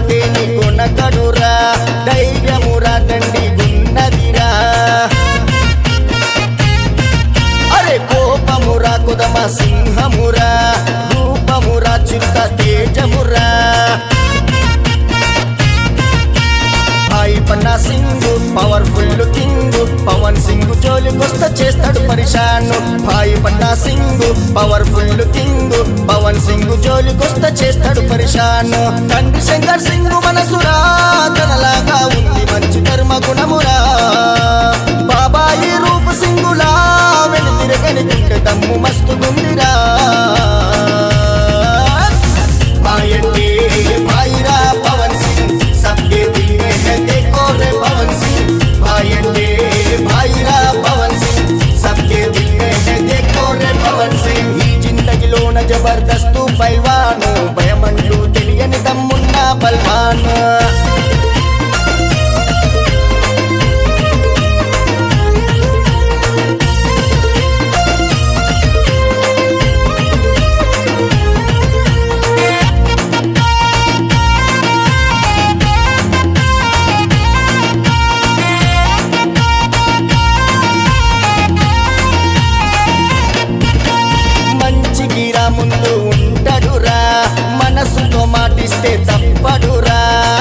దేని కొనకడురా ధైర్యమురా దండి గున్నదిరా అరే కోపమురా కుదమ సింహమురా రూపమురా చిరుత తేజమురా హాయ్ పన్నా సింగ్ పవర్ఫుల్ కింగ్ పవన్ సింగ్ జోలికొస్త చేస్తాడు పరిశాను హాయ్ పన్నా సింగ్ పవర్ఫుల్ కింగ్ పవన్ సింగ్ జోలికొస్త చేస్తాడు పరిశాను తండ్రి శంకర్ సింగ్ మనసురా తనలాగా ఉంది మంచి ధర్మ గుణమురా బాబాయి రూప్ సింగులా వెనుతిరగని గుండె దమ్ము మస్తుగుందిరా भाईटे भाईरा पवन सिंह सबके दिल में है देखो रे पवन सिंह भाईटे भाईरा पवन सिंह सबके दिल में है देखो रे पवन सिंह ఈ జిందగిలోన జబర్దస్తు పైల్వాను భయమంటూ తెలియని దమ్మున్న బల్వాన్ మంచి గిరా ముందు ఉండడురా మనసుతో మాటిస్తే తప్పడురా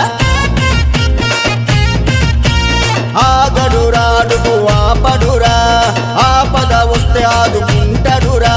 ఆగడురా అడుగు ఆపడురా ఆపద వస్తే ఆదుకుంటాడురా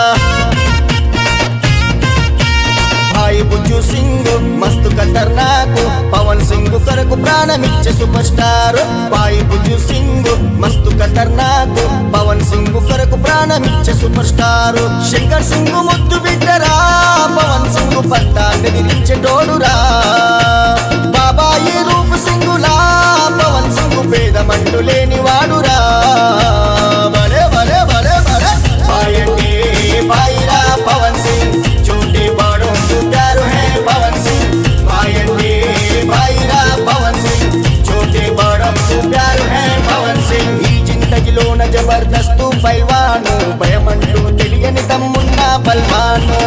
భాయ్ బుజ్జు సింగ్ మస్తు ఖతర్నాకు పవన్ సింగ్ కొరకు ప్రాణమిచ్చే సూపర్ స్టార్ భాయ్ బుజ్జు సింగ్ మస్తు ఖతర్నాకు పవన్ సింగ్ కొరకు ప్రాణమిచ్చే సూపర్ స్టార్ శంకర్ సింగ్ ముద్దు బిడ్డరా పవన్ సింగ్ పంతాన్ని దిరించేటోడురా బాబాయి రూప్ సింగులా పవన్ సింగ్ పేదమంటూ లేని వాడురా బలే బలే బలే బలే భాయటే భాయిరా పవన్ సింగ్ छोटे बड़ों को प्यार है पवन सिंह भाईटे भाईरा पवन सिंह छोटे बड़ों को प्यार है पवन सिंह ఈ జిందగిలోన జబర్దస్తు పైల్వాను భయమంటూ తెలియని తమ్మున్న బల్వాను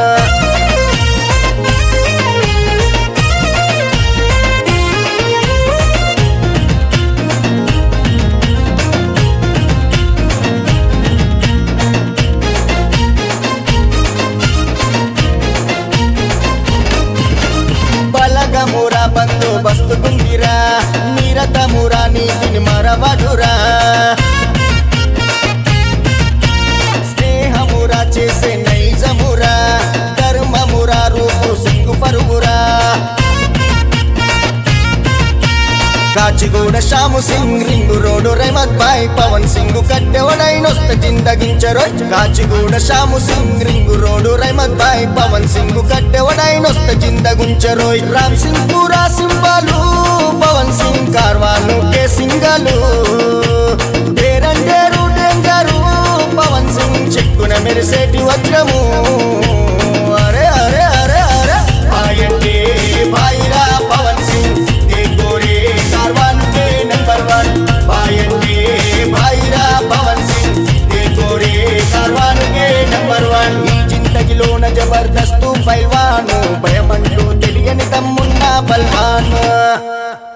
బలగమురా బందోబస్తు గుందిరా నిరతమురా నీతిని మరవడురా స్నేహమురా చేసే నైజమురా ధర్మమురా రూపు సింగు పరుగురా కాచిగూడ శ్యాము సింగ్ రింగు రోడ్డు రేమత్ బాయ్ పవన్ సింగ్ కట్టెవడైనొస్త జిందగించరోయ్ కాచిగూడ శ్యాము సింగ్ రింగు రోడ్డు రేమత్ బాయ్ పవన్ సింగ్ కట్టెవడైనొస్త జిందగుంచరోయ్ రామ్ సింగ్ పూరా సింబాలు పవన్ సింగ్ కార్వాను కే సింగలు డేరండేరు డేంజరు పవన్ సింగ్ చెక్కున మెరిసేటి వజ్రము అరే అరే అరే అరే భాయటే భాయిరా పవన్ సింగ్ देखो रे कारवान के नंबर वन भाईटे भाईरा पवन सिंह देखो रे कारवान के नंबर वन ఈ జిందగిలోన జబర్దస్తు పైల్వాను భయమంటూ తెలియని తమ్మున్న బల్వాను